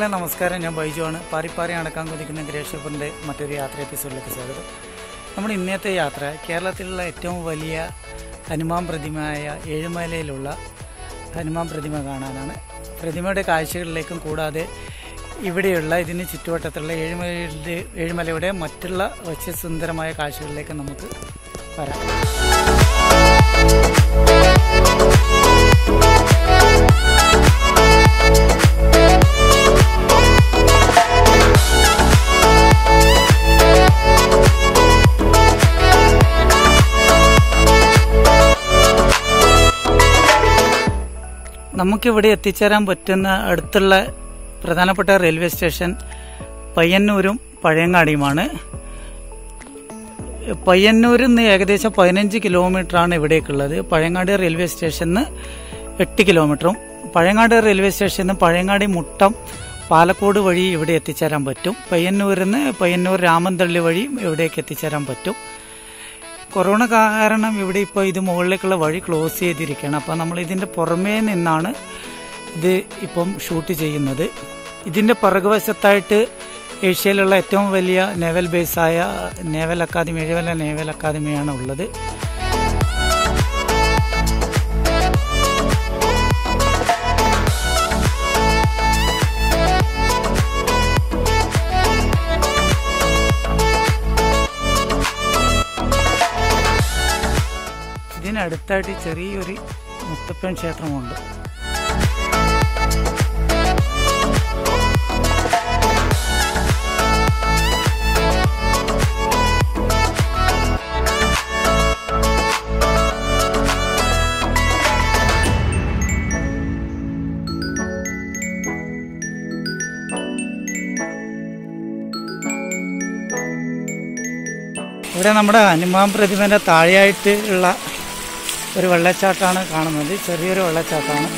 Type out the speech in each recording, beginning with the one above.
സുഹൃത്തുക്കളെ നമസ്കാരം ഞാൻ ബൈജുവാണ് പാറിപ്പാറി നടക്കാൻ കൊതിക്കുന്ന ഗ്രേഷപ്പറിൻ്റെ മറ്റൊരു യാത്ര എപ്പിസോഡിലേക്ക് സ്വാഗതം നമ്മുടെ ഇന്നത്തെ യാത്ര കേരളത്തിലുള്ള ഏറ്റവും വലിയ ഹനുമാൻ പ്രതിമയായ ഏഴുമലയിലുള്ള ഹനുമാൻ പ്രതിമ കാണാനാണ് പ്രതിമയുടെ കാഴ്ചകളിലേക്കും കൂടാതെ ഇവിടെയുള്ള ഇതിന് ചുറ്റുവട്ടത്തുള്ള ഏഴുമലയുടെ ഏഴുമലയുടെ മറ്റുള്ള വച്ച് സുന്ദരമായ കാഴ്ചകളിലേക്ക് നമുക്ക് വരാം നമുക്കിവിടെ എത്തിച്ചേരാൻ പറ്റുന്ന അടുത്തുള്ള പ്രധാനപ്പെട്ട റെയിൽവേ സ്റ്റേഷൻ പയ്യന്നൂരും പഴയങ്ങാടിയുമാണ് പയ്യന്നൂരിൽ നിന്ന് ഏകദേശം പതിനഞ്ച് കിലോമീറ്ററാണ് ഇവിടേക്കുള്ളത് പഴയങ്ങാടി റെയിൽവേ സ്റ്റേഷനിൽ എട്ട് കിലോമീറ്ററും പഴയങ്ങാട് റെയിൽവേ സ്റ്റേഷനിൽ നിന്ന് പഴയങ്ങാടി മുട്ടം പാലക്കോട് വഴി ഇവിടെ എത്തിച്ചേരാൻ പറ്റും പയ്യന്നൂരിൽ നിന്ന് പയ്യന്നൂർ രാമന്തള്ളി വഴി ഇവിടേക്ക് എത്തിച്ചേരാൻ പറ്റും കൊറോണ കാരണം ഇവിടെ ഇപ്പോൾ ഇത് മുകളിലേക്കുള്ള വഴി ക്ലോസ് ചെയ്തിരിക്കുകയാണ് അപ്പോൾ നമ്മൾ ഇതിൻ്റെ പുറമേ നിന്നാണ് ഇത് ഇപ്പം ഷൂട്ട് ചെയ്യുന്നത് ഇതിൻ്റെ പിറകുവശത്തായിട്ട് ഏഷ്യയിലുള്ള ഏറ്റവും വലിയ നേവൽ ബേസായ നേവൽ അക്കാദമി ഏഴുവല നേവൽ അക്കാദമിയാണ് ഉള്ളത് ഇതിനടുത്തായിട്ട് ചെറിയൊരു മുത്തപ്പൻ ക്ഷേത്രമുണ്ട് ഇവിടെ നമ്മുടെ ഹനുമാൻ പ്രതിമേൻ്റെ താഴെയായിട്ട് ഉള്ള ഒരു വെള്ളച്ചാട്ടമാണ് കാണുന്നത് ചെറിയൊരു വെള്ളച്ചാട്ടമാണ്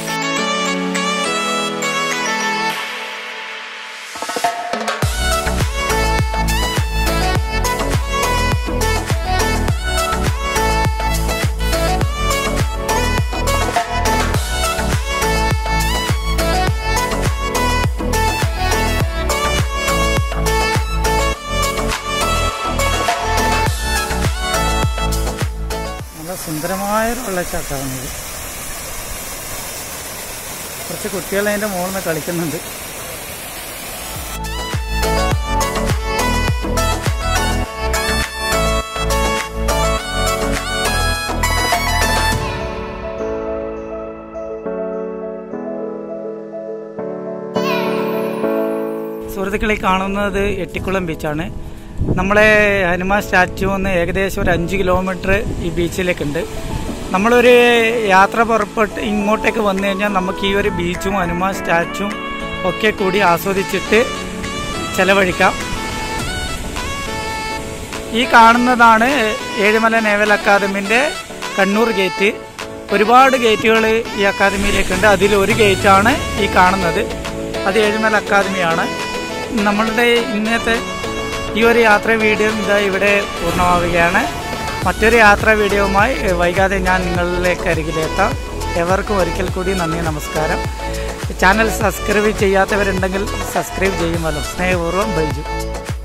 നല്ല സുന്ദരമായ ഒരു വെള്ളച്ചാട്ടമാണ് ഇത് കുറച്ച് കുട്ടികൾ അതിൻ്റെ മുകളിൽ നിന്ന് കളിക്കുന്നുണ്ട് സുഹൃത്തുക്കളെ കാണുന്നത് എട്ടിക്കുളം ബീച്ചാണ് നമ്മളെ ഹനുമാൻ സ്റ്റാച്ചു ഒന്ന് ഏകദേശം ഒരു അഞ്ച് കിലോമീറ്റർ ഈ ബീച്ചിലേക്കുണ്ട് നമ്മളൊരു യാത്ര പുറപ്പെട്ട് ഇങ്ങോട്ടേക്ക് വന്നു കഴിഞ്ഞാൽ നമുക്ക് ഈ ഒരു ബീച്ചും ഹനുമാൻ സ്റ്റാച്ചും ഒക്കെ കൂടി ആസ്വദിച്ചിട്ട് ചെലവഴിക്കാം ഈ കാണുന്നതാണ് ഏഴുമല നേവൽ അക്കാദമിൻ്റെ കണ്ണൂർ ഗേറ്റ് ഒരുപാട് ഗേറ്റുകൾ ഈ അക്കാദമിയിലേക്കുണ്ട് അതിൽ ഒരു ഗേറ്റാണ് ഈ കാണുന്നത് അത് ഏഴുമല അക്കാദമിയാണ് നമ്മളുടെ ഇന്നത്തെ ഈ ഒരു യാത്ര വീഡിയോ ഇതാ ഇവിടെ പൂർണ്ണമാവുകയാണ് മറ്റൊരു യാത്രാ വീഡിയോവുമായി വൈകാതെ ഞാൻ നിങ്ങളിലേക്ക് അരികിലെത്താം എവർക്കും ഒരിക്കൽ കൂടി നന്ദി നമസ്കാരം ചാനൽ സബ്സ്ക്രൈബ് ചെയ്യാത്തവരുണ്ടെങ്കിൽ സബ്സ്ക്രൈബ് ചെയ്യുമല്ലോ സ്നേഹപൂർവ്വം ബൈജു